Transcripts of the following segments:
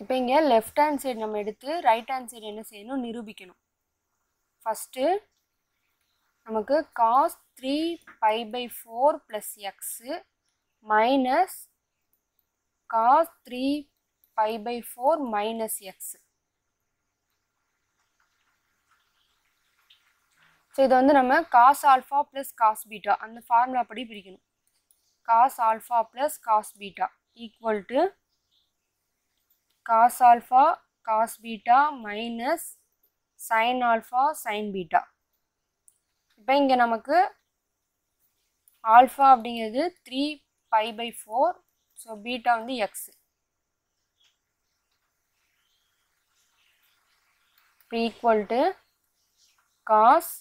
இப்போ இங்கே left hand side நம்ம எடுத்து ரைட் ஹேண்ட் சைடு என்ன செய்யணும் நிரூபிக்கணும் ஃபஸ்ட்டு நமக்கு cos three pi by four plus x minus cos three pi by four minus x so இதை வந்து நம்ம cos alpha plus cos beta அந்த ஃபார்முலா படி பிரிக்கணும் cos alpha plus cos beta equal to cos alpha cos beta minus sin alpha sin beta இப்போ இங்கே நமக்கு alpha அப்படிங்கிறது three pi by four so beta வந்து எக்ஸ் இப்போ equal to cos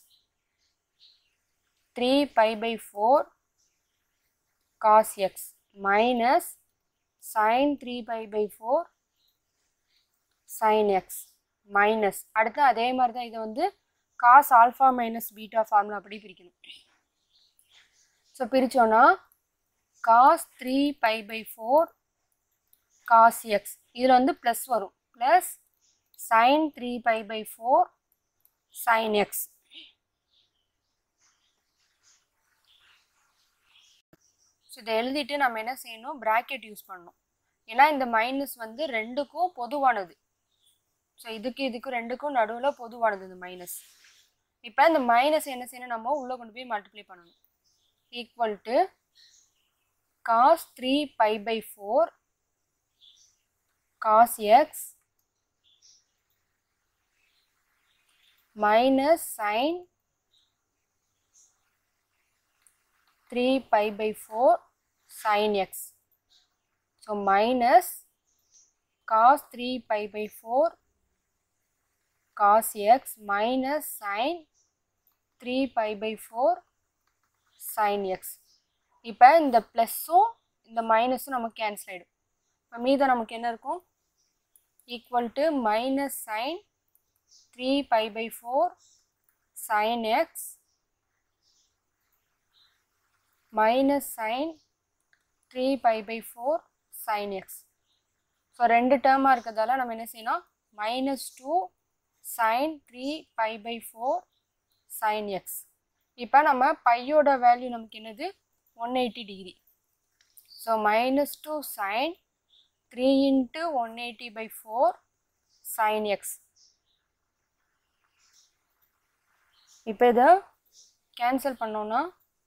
three pi by four cos x minus sin three pi by four sin x minus அடுத்து அதே மாதிரி தான் இதை வந்து cos alpha minus beta formula அப்படி பிரிக்கணும் ஸோ பிரித்தோன்னா cos three pi by four cos x இதில் வந்து ப்ளஸ் வரும் plus sin three pi by four sin x so இதை எழுதிட்டு நம்ம என்ன செய்யணும் ப்ராக்கெட் யூஸ் பண்ணணும் ஏன்னா இந்த மைனஸ் வந்து ரெண்டுக்கும் பொதுவானது ஸோ இதுக்கு இதுக்கு ரெண்டுக்கும் நடுவில் பொதுவானது இந்த மைனஸ் இப்போ இந்த மைனஸ் என்ன செய்யணும் நம்ம உள்ளே கொண்டு போய் மல்டிப்ளை பண்ணணும் equal to cos three pi by four cos x minus sin three pi by four sin x so minus cos three pi by four cos x minus sin three pi by four sin x இப்போ இந்த ப்ளஸ்ஸும் இந்த மைனஸும் நமக்கு cancel ஆகிடும் இப்போ மீதம் நமக்கு என்ன இருக்கும் equal to minus sin three pi by four sin x minus sin three pi by four sin x so ரெண்டு டேர்மாக இருக்கிறதால நம்ம என்ன செய்யணும் minus two sin three pi by four sin x இப்போ நம்ம பையோட வேல்யூ நமக்கு என்னது one eighty degree so minus two sin three into one eighty by four sin x இப்போ இதை கேன்சல் பண்ணோன்னா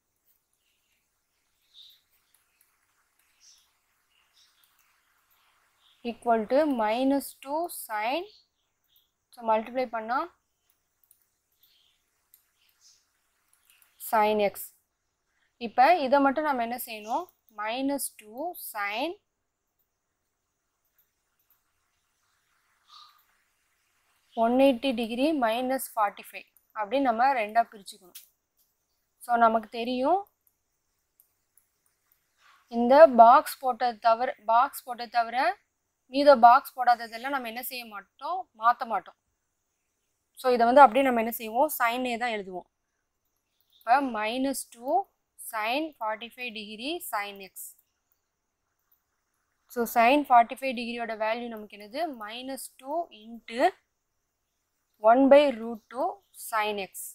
equal to minus two sin so multiply பண்ணால் sin x இப்போ இதை மட்டும் நம்ம என்ன செய்யணும் minus two sin one eighty degree minus forty five அப்படின்னு நம்ம ரெண்டாக பிரிச்சுக்கணும் ஸோ நமக்கு தெரியும் இந்த பாக்ஸ் போட்டது தவிர பாக்ஸ் போட்டது தவிர மீத பாக்ஸ் போடாததெல்லாம் நம்ம என்ன செய்ய மாட்டோம் மாற்ற மாட்டோம் ஸோ இதை வந்து அப்படியே நம்ம என்ன செய்வோம் சைனே தான் எழுதுவோம் இப்போ minus two sin forty five degree sin x so sin forty five டிகிரியோட வேல்யூ நமக்கு என்னது minus two into one by root two sin x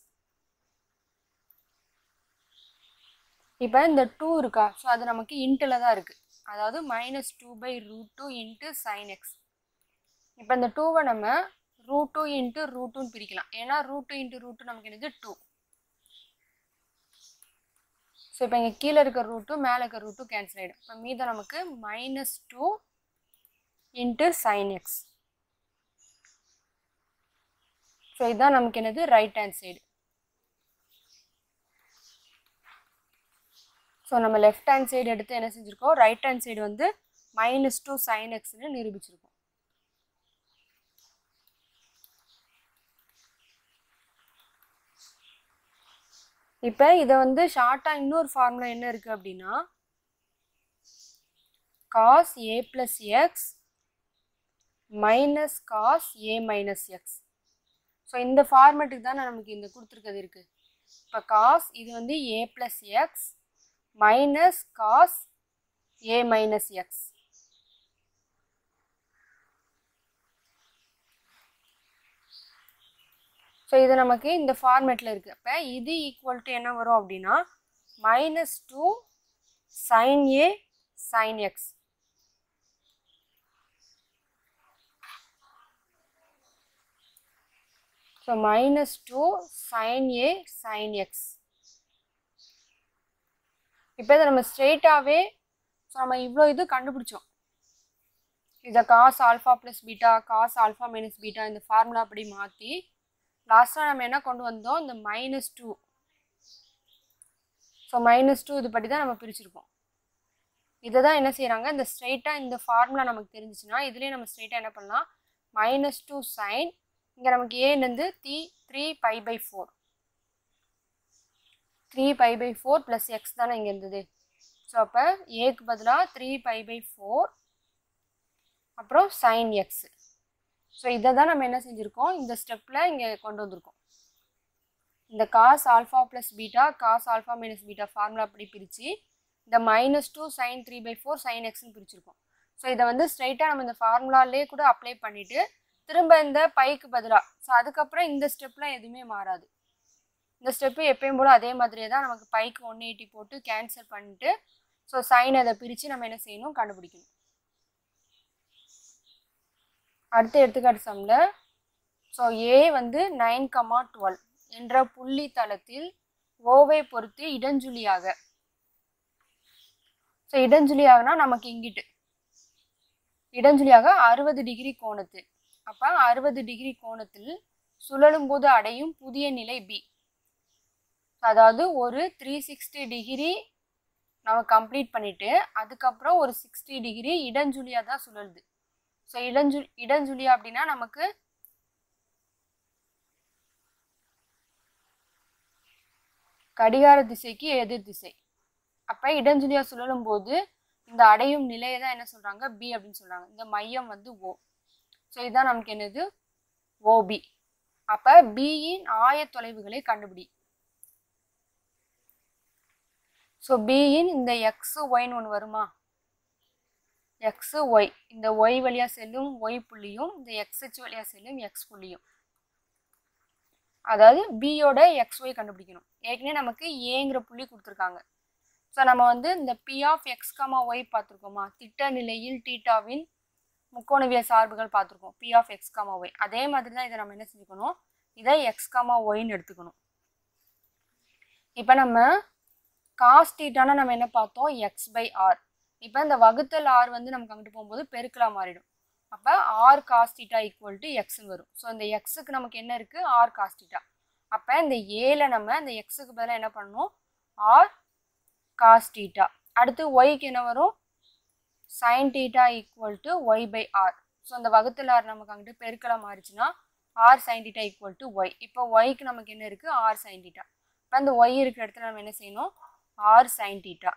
இப்போ இந்த டூ இருக்கா ஸோ அது நமக்கு இன்ட்டில் தான் இருக்குது அதாவது minus two by root two into sin x இப்போ இந்த டூவை நம்ம ரூட் டூ இன்ட்டு ரூட் டூன்னு பிரிக்கலாம் ஏன்னா root two into root two நமக்கு என்னது டூ ஸோ இப்போ இங்கே கீழே இருக்க ரூட்டு மேலே இருக்க ரூட்டு கேன்சல் ஆகிடும் இப்போ மீதம் நமக்கு minus two into sin x so இதுதான் நமக்கு என்னது ரைட் ஹேண்ட் சைடு ஸோ நம்ம லெஃப்ட் ஹேண்ட் சைடு எடுத்து என்ன செஞ்சுருக்கோம் ரைட் ஹேண்ட் சைடு வந்து மைனஸ் டூ சைன் எக்ஸ்னு நிரூபிச்சிருக்கோம் இப்போ இதை வந்து ஷார்ட்டாக இன்னொரு ஃபார்முலா என்ன இருக்குது அப்படின்னா cos A plus x minus cos A minus x so இந்த ஃபார்மேட்டுக்கு தான் நமக்கு இந்த கொடுத்துருக்கிறது இருக்குது இப்போ காஸ் இது வந்து A plus x minus cos A minus x so இது நமக்கு இந்த ஃபார்மேட்டில் இருக்குது அப்போ இது ஈக்குவல் டு என்ன வரும் அப்படின்னா minus two sin A sin x so minus two sin A sin x இப்போ இதை நம்ம ஸ்ட்ரெயிட்டாகவே ஸோ நம்ம இவ்வளோ இது கண்டுபிடிச்சோம் இதை cos alpha plus beta cos alpha minus beta இந்த ஃபார்முலா அப்படி மாற்றி லாஸ்ட்டாக நம்ம என்ன கொண்டு வந்தோம் இந்த minus two so minus two இது படி தான் நம்ம பிரிச்சிருக்கோம் இதை தான் என்ன செய்கிறாங்க இந்த ஸ்ட்ரைட்டாக இந்த ஃபார்முலா நமக்கு தெரிஞ்சிச்சுன்னா இதுலேயே நம்ம ஸ்ட்ரைட்டாக என்ன பண்ணலாம் மைனஸ் டூ சைன் இங்கே நமக்கு ஏலேருந்து three three pi by four three pi by four plus x தானே இங்கே இருந்தது ஸோ அப்போ ஏக்கு பதிலாக த்ரீ பை பை ஃபோர் அப்புறம் சைன் எக்ஸ் ஸோ இதை தான் நம்ம என்ன செஞ்சுருக்கோம் இந்த ஸ்டெப்பில் இங்கே கொண்டு வந்திருக்கோம் இந்த cos alpha plus beta cos alpha minus beta formula அப்படி பிரித்து இந்த minus two sin three pi four sin எக்ஸ்னு பிரிச்சிருக்கோம் ஸோ இதை வந்து ஸ்ட்ரைட்டாக நம்ம இந்த ஃபார்முலாலே கூட அப்ளை பண்ணிவிட்டு திரும்ப இந்த பைக்கு பதிலாக ஸோ அதுக்கப்புறம் இந்த ஸ்டெப்லாம் எதுவுமே மாறாது இந்த ஸ்டெப்பு எப்பயும் போல் அதே மாதிரியே தான் நமக்கு பைக்கு ஒன் எயிட்டி போட்டு கேன்சல் பண்ணிட்டு ஸோ சைன் அதை பிரித்து நம்ம என்ன செய்யணும் கண்டுபிடிக்கணும் அடுத்த எடுத்துக்காட்டு சம்மில் ஸோ ஏ வந்து நைன் கமா டுவெல் என்ற புள்ளி தளத்தில் ஓவை பொறுத்து இடஞ்சுழியாக ஸோ இடஞ்சுழியாகனா நமக்கு இங்கிட்டு இடஞ்சுழியாக அறுபது டிகிரி கோணத்தில் அப்போ அறுபது டிகிரி கோணத்தில் சுழலும் போது அடையும் புதிய நிலை பி அதாவது ஒரு த்ரீ சிக்ஸ்டி டிகிரி நம்ம கம்ப்ளீட் பண்ணிட்டு அதுக்கப்புறம் ஒரு சிக்ஸ்டி டிகிரி இடஞ்சுழியாக தான் சுழலுது ஸோ இடஞ்சு இடஞ்சுழியா அப்படின்னா நமக்கு கடிகார திசைக்கு எதிர் திசை அப்போ இடஞ்சுழியா சுழலும் போது இந்த அடையும் நிலையை தான் என்ன சொல்கிறாங்க பி அப்படின்னு சொல்கிறாங்க இந்த மையம் வந்து ஓ ஸோ இதுதான் நமக்கு என்னது ஓபி அப்போ பியின் ஆயத்தொலைவுகளை கண்டுபிடி ஸோ பியின் இந்த எக்ஸ் ஒய்னு ஒன்று வருமா எக்ஸ் ஒய் இந்த ஒய் வழியாக செல்லும் ஒய் புள்ளியும் இந்த எக்ஸ்ஹெச் வழியாக செல்லும் எக்ஸ் புள்ளியும் அதாவது பியோட எக்ஸ் ஒய் கண்டுபிடிக்கணும் ஏற்கனவே நமக்கு ஏங்கிற புள்ளி கொடுத்துருக்காங்க ஸோ நம்ம வந்து இந்த P of x comma y பார்த்துருக்கோமா திட்ட நிலையில் டீட்டாவின் முக்கோணவியல் சார்புகள் பார்த்துருக்கோம் P of x comma y அதே மாதிரி தான் இதை நம்ம என்ன செஞ்சுக்கணும் இதை எக்ஸ் காமா ஒய்ன்னு எடுத்துக்கணும் இப்போ நம்ம காஸ் டீட்டானா நம்ம என்ன பார்த்தோம் எக்ஸ் பை ஆர் இப்போ இந்த வகுத்தல் ஆர் வந்து நமக்கு அங்கிட்டு போகும்போது பெருக்கலாக மாறிடும் அப்போ r cos theta equal to எக்ஸ்னு வரும் ஸோ இந்த எக்ஸுக்கு நமக்கு என்ன இருக்குது ஆர் காஸ் டீட்டா அப்போ இந்த ஏல நம்ம இந்த எக்ஸுக்கு பதிலாக என்ன பண்ணணும் ஆர் காஸ் டீட்டா அடுத்து ஒய்க்கு என்ன வரும் sin theta equal to y by r so அந்த வகுத்தல் ஆர் நமக்கு அங்கிட்டு பெருக்கலாக மாறிச்சுன்னா r sin theta equal to y இப்போ ஒய்க்கு நமக்கு என்ன இருக்குது ஆர் சைன் டீட்டா இப்போ அந்த ஒய் இருக்கிற இடத்துல நம்ம என்ன செய்யணும் ஆர் சைன் டீட்டா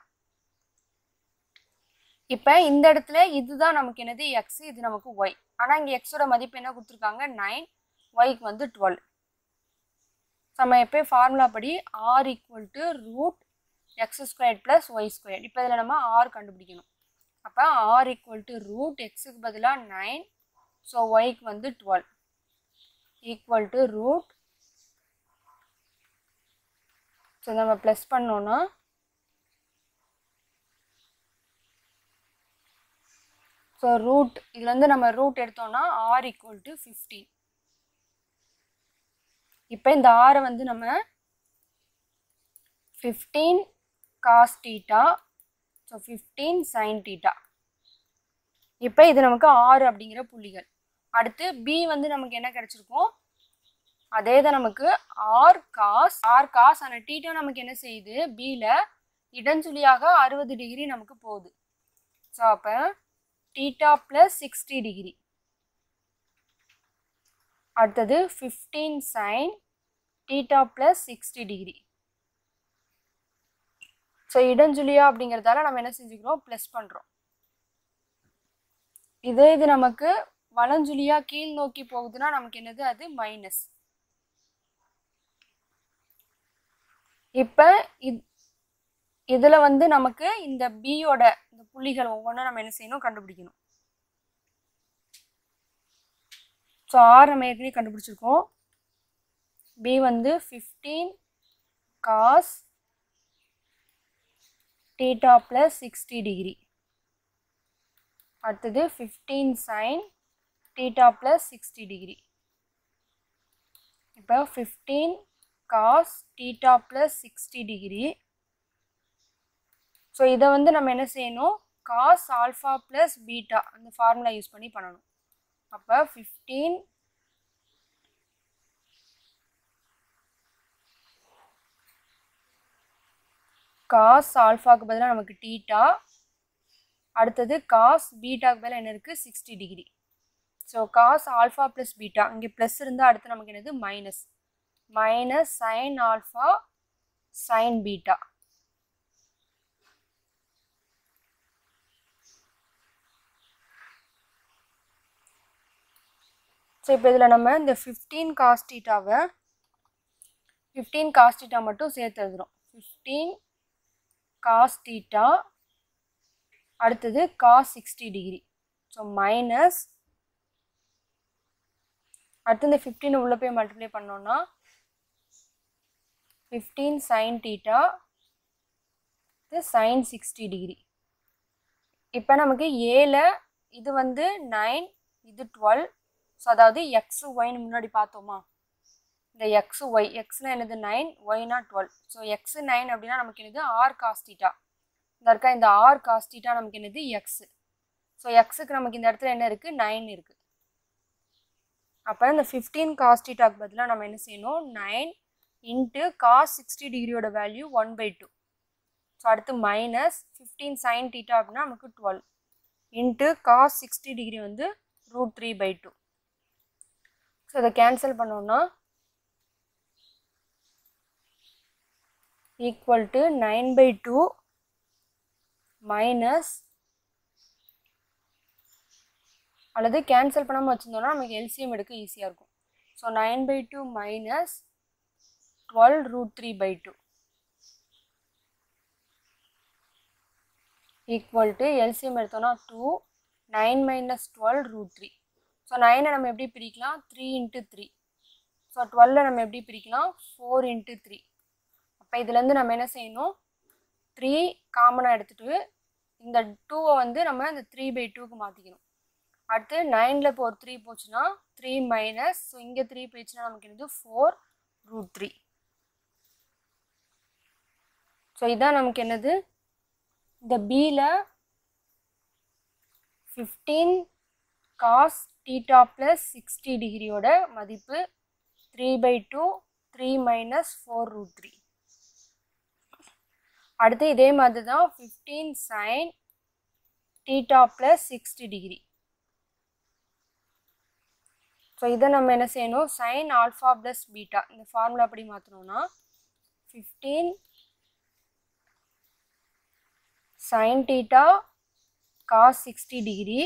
இப்போ இந்த இடத்துல இதுதான் நமக்கு என்னது எக்ஸ் இது நமக்கு ஒய் ஆனால் இங்கே எக்ஸோட மதிப்பு என்ன கொடுத்துருக்காங்க நைன் ஒய்க்கு வந்து டுவெல் நம்ம எப்போ ஃபார்முலா படி r equal to root x square plus y square இப்போ இதில் நம்ம ஆர் கண்டுபிடிக்கணும் அப்போ ஆர் ஈக்குவல் டு ரூட் எக்ஸுக்கு பதிலாக நைன் ஸோ ஒய்க்கு வந்து twelve equal to root so நம்ம ப்ளஸ் பண்ணோன்னா ஸோ ரூட் இதில் வந்து நம்ம ரூட் எடுத்தோம்னா ஆர் ஈக்குவல் டு ஃபிஃப்டீன் இப்போ இந்த ஆரை வந்து நம்ம fifteen cos theta so fifteen sign theta இப்போ இது நமக்கு ஆறு அப்படிங்கிற புள்ளிகள் அடுத்து பி வந்து நமக்கு என்ன கிடைச்சிருக்கும் அதே தான் நமக்கு ஆர் காஸ் ஆர் காஸ் ஆனால் டீட்டா நமக்கு என்ன செய்யுது பியில் இடஞ்சுழியாக அறுபது டிகிரி நமக்கு போகுது ஸோ அப்போ டீட்டா ப்ளஸ் சிக்ஸ்டி டிகிரி அடுத்தது fifteen sign theta plus sixty degree so இடஞ்சுழியா அப்படிங்கிறதால நம்ம என்ன செஞ்சுக்கிறோம் ப்ளஸ் பண்ணுறோம் இதே இது நமக்கு வலஞ்சுழியா கீழ் நோக்கி போகுதுன்னா நமக்கு என்னது அது மைனஸ் இப்போ இது இதில் வந்து நமக்கு இந்த பியோட இந்த புள்ளிகள் ஒவ்வொன்றும் நம்ம என்ன செய்யணும் கண்டுபிடிக்கணும் ஸோ ஆர் நம்ம ஏற்கனவே கண்டுபிடிச்சிருக்கோம் பி வந்து fifteen cos theta plus sixty degree அடுத்தது fifteen sign theta plus sixty degree இப்போ fifteen cos theta plus sixty degree so இதை வந்து நம்ம என்ன செய்யணும் காஸ் ஆல்ஃபா ப்ளஸ் பீட்டா அந்த ஃபார்முலா யூஸ் பண்ணி பண்ணணும் அப்போ ஃபிஃப்டீன் காஸ் ஆல்ஃபாக்கு பதிலாக நமக்கு டீட்டா அடுத்தது காஸ் பீட்டாக்கு பதிலாக என்ன இருக்குது sixty degree so cos alpha plus beta இங்கே ப்ளஸ் இருந்தால் அடுத்து நமக்கு என்னது minus minus sin alpha sin beta so இப்போ இதில் நம்ம இந்த ஃபிஃப்டீன் காஸ்டீட்டாவை ஃபிஃப்டீன் காஸ்டீட்டா மட்டும் சேர்த்து எழுதுகிறோம் ஃபிஃப்டீன் காஸ்டீட்டா அடுத்தது cos sixty degree so minus அடுத்து இந்த ஃபிஃப்டீன் உள்ளே போய் மல்டிப்ளை பண்ணோன்னா ஃபிஃப்டீன் சைன் டீட்டா இது சைன் சிக்ஸ்டி டிகிரி இப்போ நமக்கு ஏல இது வந்து நைன் இது டுவெல் ஸோ அதாவது எக்ஸ் ஒய்னு முன்னாடி பார்த்தோமா இந்த எக்ஸ் ஒய் எக்ஸ்னா என்னது நைன் ஒய்னா டுவெல் ஸோ எக்ஸ் நைன் அப்படின்னா நமக்கு என்னது ஆர் காஸ்டீட்டா இந்த இருக்கா இந்த ஆர் காஸ்டீட்டா நமக்கு என்னது எக்ஸ் ஸோ எக்ஸுக்கு நமக்கு இந்த இடத்துல என்ன இருக்குது நைன் இருக்குது அப்போ இந்த ஃபிஃப்டீன் காஸ்டீட்டாக்கு பதிலாக நம்ம என்ன செய்யணும் நைன் இன்ட்டு காஸ் சிக்ஸ்டி டிகிரியோட value one by two so அடுத்து மைனஸ் ஃபிஃப்டீன் சைன் டீட்டா அப்படின்னா நமக்கு twelve into cos sixty degree வந்து root three by two so இதை கேன்சல் பண்ணோன்னா equal to nine by two minus அல்லது கேன்சல் பண்ணாமல் வச்சுருந்தோம்னா நமக்கு எல்சிஎம் எடுக்க ஈஸியாக இருக்கும் so nine by two minus twelve root three by two equal to LCM எடுத்தோம்னா two nine minus twelve root three so நைனை நம்ம எப்படி பிரிக்கலாம் த்ரீ இன்ட்டு த்ரீ ஸோ டுவெல்லை நம்ம எப்படி பிரிக்கலாம் ஃபோர் இன்ட்டு த்ரீ அப்போ இதுலேருந்து நம்ம என்ன செய்யணும் த்ரீ காமனாக எடுத்துகிட்டு இந்த டூவை வந்து நம்ம இந்த த்ரீ பை டூக்கு மாற்றிக்கணும் அடுத்து நைனில் இப்போ ஒரு த்ரீ போச்சுன்னா த்ரீ மைனஸ் ஸோ இங்கே த்ரீ போயிடுச்சுன்னா நமக்கு என்னது ஃபோர் ரூட் த்ரீ ஸோ இதான் நமக்கு என்னது இந்த பியில் fifteen cos theta plus sixty டிகிரியோட மதிப்பு three by two three minus four root three அடுத்து இதே மாதிரி தான் fifteen sign theta plus sixty degree so இதை நம்ம என்ன செய்யணும் சைன் ஆல்ஃபா ப்ளஸ் பீட்டா இந்த ஃபார்முலா அப்படி மாற்றணும்னா fifteen sign theta cos sixty degree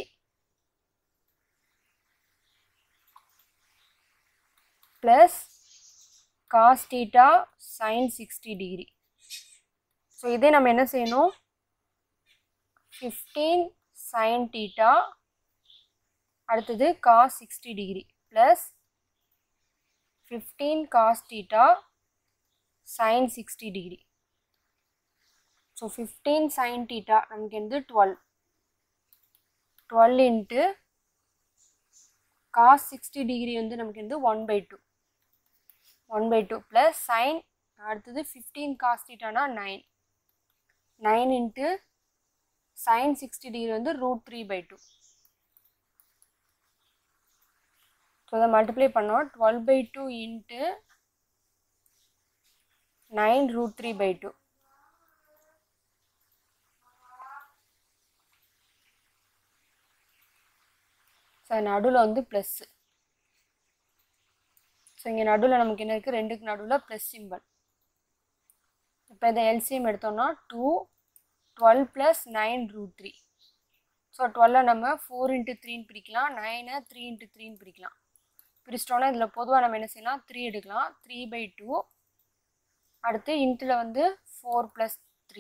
plus cos theta sine sixty degree so இதே நம்ம என்ன செய்யணும் ஃபிஃப்டீன் சைன் டீட்டா அடுத்தது cos sixty degree plus fifteen cos theta sine sixty degree so fifteen sign theta நமக்கு வந்து twelve twelve into cos sixty degree வந்து நமக்கு வந்து one by two one by two plus sine அடுத்தது fifteen cos டீட்டானா nine nine into sine sixty degree வந்து root three by two so அதை multiply பண்ணோம் twelve by two into nine root three by two so நடுவில் வந்து plus so இங்கே நடுவில் நமக்கு என்ன இருக்குது ரெண்டுக்கு நடுவில் ப்ளஸ் சிம்பிள் இப்போ இதை எல்சிஎம் எடுத்தோம்னா two twelve plus nine root three so டுவெல்லை நம்ம ஃபோர் இன்ட்டு த்ரீன்னு பிரிக்கலாம் நைனை த்ரீ இன்ட்டு த்ரீன்னு பிரிக்கலாம் பிரிச்சிட்டோன்னா இதில் பொதுவாக நம்ம என்ன செய்யலாம் த்ரீ எடுக்கலாம் த்ரீ பை டூ அடுத்து இன்ட்டில் வந்து four plus three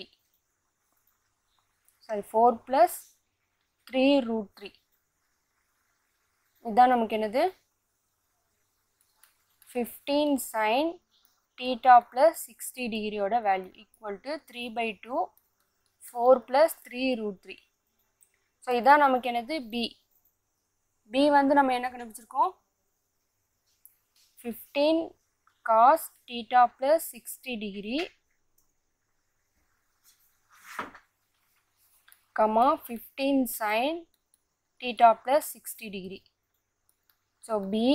sorry four plus three root three இதுதான் நமக்கு என்னது fifteen sign theta plus sixty டிகிரியோட value equal to three by two four plus three root three so இதான் நமக்கு என்னது பி பி வந்து நம்ம என்ன கண்டுபிடிச்சிருக்கோம் fifteen cos theta plus sixty degree comma fifteen sign theta plus sixty degree so P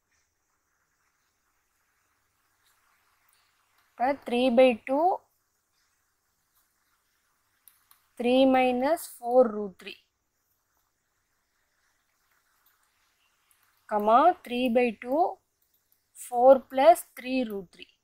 இப்போ three by two three minus four root three comma three by two four plus three root three